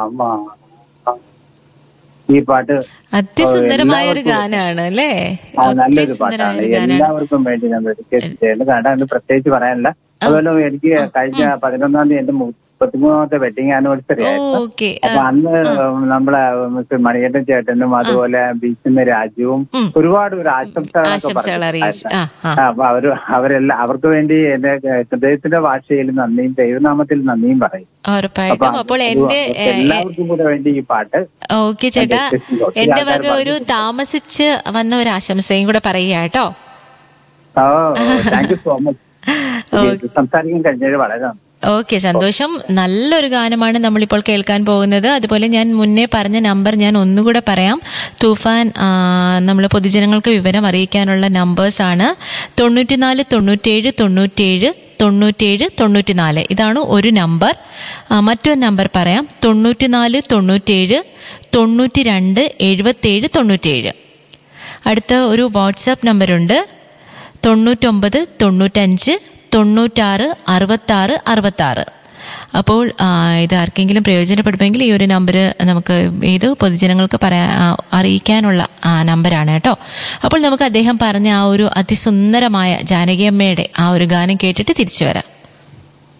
ആ, ആ, ഈ പാട്ട് അതിസുന്ദരമായ ഒരു എല്ലാവർക്കും ഗാനമാണ് അല്ലേ ആ, ഒത്തിരി നല്ലൊരു സുന്ദരമായ പാട്ടാണ് ഒരു ഗാനമാണ് എല്ലാവർക്കും വേണ്ടി ഞാൻ ഡെഡിക്കേറ്റ് ചെയ്യുന്നത് കാരണം അതിന് പ്രത്യേകിച്ച് പറയാനില്ല അതുപോലെ എനിക്ക് കഴിഞ്ഞ പതിനൊന്നാം തീയതി എന്റെ മുപ്പത്തിമൂന്നാമത്തെ വെഡിങ് ആനിവേഴ്സറി ആയിരുന്നു ഓക്കെ അപ്പൊ അന്ന് നമ്മളെ മിസ്റ്റർ മണികണ്ഠൻ ചേട്ടനും അതുപോലെ ബീച്ചിന്ന് രാജുവും ഉം. ഒരുപാട് ഒരു ആശംസകളൊക്കെ ആശംസകൾ അറിയിച്ചു ആ ആ ആ, അപ്പൊ അവര് അവരെല്ലാം അവർക്ക് വേണ്ടി എന്റെ ഹൃദയത്തിന്റെ ഭാഷയിൽ നന്ദിയും ദൈവനാമത്തിൽ നന്ദിയും പറയും ഉറപ്പായിട്ടും അപ്പോൾ അത് എന്റെ അവർക്ക് എല്ലാവർക്കും കൂടെ വേണ്ടി ഈ പാട്ട് ഓക്കെ ചേട്ടാ ഒത്തിരി എന്റെ ആൾക്കാര് വക ഒരു താമസിച്ച് വന്ന ഒരു ആശംസയും കൂടെ പറയുക കേട്ടോ oh thank you so much സംസാരിക്കാൻ കഴിഞ്ഞത് വളരെ നന്ദി ഓക്കെ സന്തോഷം നല്ലൊരു ഗാനമാണ് നമ്മളിപ്പോൾ കേൾക്കാൻ പോകുന്നത് അതുപോലെ ഞാൻ മുന്നേ പറഞ്ഞ നമ്പർ ഞാൻ ഒന്നുകൂടെ പറയാം തൂഫാൻ നമ്മൾ പൊതുജനങ്ങൾക്ക് വിവരം അറിയിക്കാനുള്ള നമ്പേഴ്സ് ആണ് തൊണ്ണൂറ്റിനാല് തൊണ്ണൂറ്റേഴ് തൊണ്ണൂറ്റേഴ് തൊണ്ണൂറ്റേഴ് തൊണ്ണൂറ്റിനാല് ഇതാണ് ഒരു നമ്പർ ആ, മറ്റൊരു നമ്പർ പറയാം തൊണ്ണൂറ്റിനാല് തൊണ്ണൂറ്റേഴ് തൊണ്ണൂറ്റി രണ്ട് എഴുപത്തേഴ് തൊണ്ണൂറ്റേഴ് അടുത്ത ഒരു വാട്സാപ്പ് നമ്പറുണ്ട് തൊണ്ണൂറ്റൊമ്പത് തൊണ്ണൂറ്റഞ്ച് തൊണ്ണൂറ്റാറ് അറുപത്താറ് അറുപത്താറ് അപ്പോൾ ആ, ഇത് ആർക്കെങ്കിലും പ്രയോജനപ്പെടുമെങ്കിൽ ഈ ഒരു നമ്പർ നമുക്ക് ഇത് പൊതുജനങ്ങൾക്ക് പറയാ ആ, അറിയിക്കാനുള്ള ആ, നമ്പറാണ് കേട്ടോ അപ്പോൾ നമുക്ക് അദ്ദേഹം പറഞ്ഞ ആ ഒരു അതിസുന്ദരമായ ജാനകിയമ്മയുടെ ആ ഒരു ഗാനം കേട്ടിട്ട് തിരിച്ചു വരാം